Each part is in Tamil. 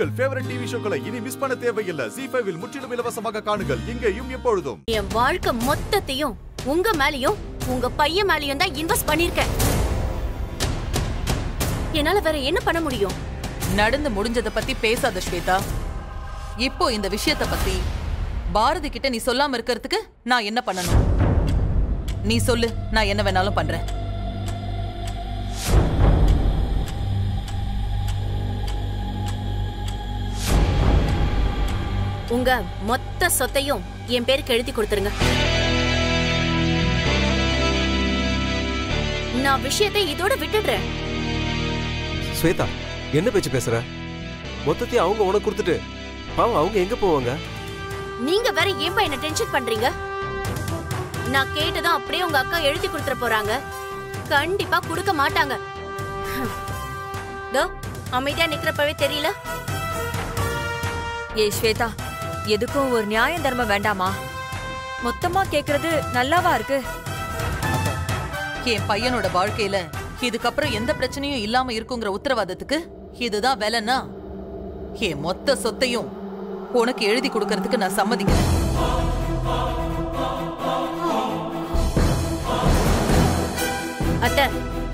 உங்கள் ஃபேவரட் டிவி ஷோக்களை இனி மிஸ் பண்ண தேவையில்லை ஜி ஃபைவில் முற்றிலும் இலவசமாக காணுங்கள் இங்கேயும் எப்பொழுதும் என் வாழ்க்கை மொத்தத்தையும் உங்க மேலயும் உங்க பையன் மேலயும் தான் இன்வெஸ்ட் பண்ணிருக்கேன் என்னால வேற என்ன பண்ண முடியும் நடந்து முடிஞ்சத பத்தி பேசாத ஸ்வேதா இப்போ இந்த விஷயத்த பத்தி பாரதி கிட்ட நீ சொல்லாம இருக்கிறதுக்கு நான் என்ன பண்ணணும் நீ சொல்லு நான் என்ன வேணாலும் பண்றேன் உங்க மொத்த சொத்தையும் என் பேருக்கு எழுதி கொடுத்துருங்க நான் விஷயத்தை இதோட விட்டுடுறேன் ஸ்வேதா என்ன பேச்சு பேசுற மொத்தத்தையும் அவங்க உனக்கு கொடுத்துட்டு பாவம் அவங்க எங்க போவாங்க நீங்க வேற ஏன்பா என்ன டென்ஷன் பண்றீங்க நான் கேட்டதும் அப்படியே உங்க அக்கா எழுதி கொடுத்துட போறாங்க கண்டிப்பா கொடுக்க மாட்டாங்க தோ அமைதியா நிக்கிறப்பவே தெரியல ஏய் ஸ்வேதா எதுக்கும் ஒரு நியாய தர்மம் வேண்டாமா மொத்தமா கேக்குறது நல்லாவா இருக்கு என் பையனோட வாழ்க்கையில இதுக்கப்புறம் எந்த பிரச்சனையும் இல்லாம இருக்குங்கிற உத்தரவாதத்துக்கு இதுதான் வேலைன்னா என் மொத்த சொத்தையும் உனக்கு எழுதி கொடுக்கறதுக்கு நான் சம்மதிக்கிறேன் அத்தை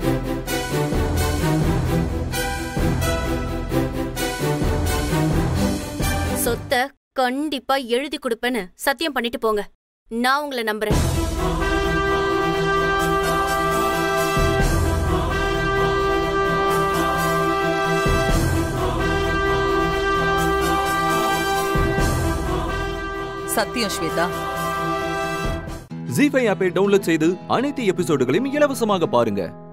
சொத்தை கண்டிப்பா எழுதி கொடுப்பேன்னு சத்தியம் பண்ணிட்டு போங்க நான் உங்களை நம்புறேன் சத்தியம் ஸ்வேதா ஜி ஃபைவ் ஆப்பை டவுன்லோட் செய்து அனைத்து எபிசோடுகளையும் இலவசமாக பாருங்க